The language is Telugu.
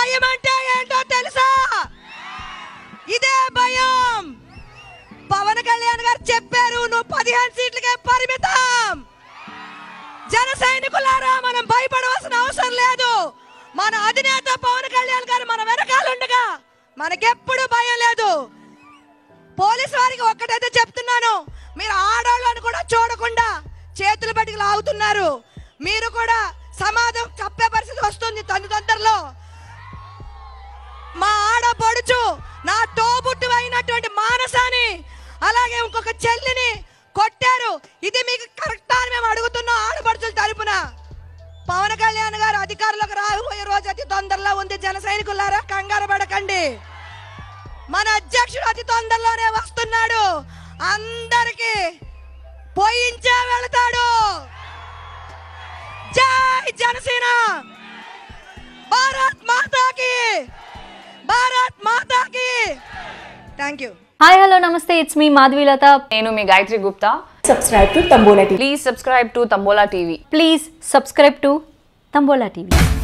భయం అంటే ఏంటో తెలుసా ఇదే భయం పవన్ కళ్యాణ్ గారు చెప్పారు నువ్వు పదిహేను సీట్లకే పరిమితం జన సైనికులారా మనం భయపడవలసిన అవసరం లేదు మన అధినేత పవన్ కళ్యాణ్ గారు మన వెనకాలండగా మనకెప్పుడు భయం లేదు పోలీసు వారికి ఒక్కటైతే చెప్తున్నాను మీరు ఆడవాళ్ళని కూడా చూడకుండా చేతులు బయటికి లాగుతున్నారు మీరు కూడా సమాజం కప్పే పరిస్థితి వస్తుంది తొంది తొందరలో మా ఆడపడుచు నా తోబుట్టు అయినటువంటి మానసాని అలాగే ఇంకొక చెల్లిని కొట్టారు ఇది మీకు కరెక్టా అని మేము అడుగుతున్నాం ఆడపడుచుల తరపున పవన్ కళ్యాణ్ గారు అధికారులకు రాబోయే రోజు అతి తొందరలో ఉంది జన సైనికులారా కంగారు పడకండి మన అధ్యక్షుడు అతి తొందరలోనే వస్తున్నాడు అందరికి పోయించే వెళతాడు జై జనసేన భారత్ మాతాకి భారత్ మాతాకి థ్యాంక్ యూ హాయ్ హలో నమస్తే ఇట్స్ మీ మాధవీలత నేను మీ Gayatri Gupta subscribe to Tambola TV. Please subscribe to Tambola TV please subscribe to Tambola TV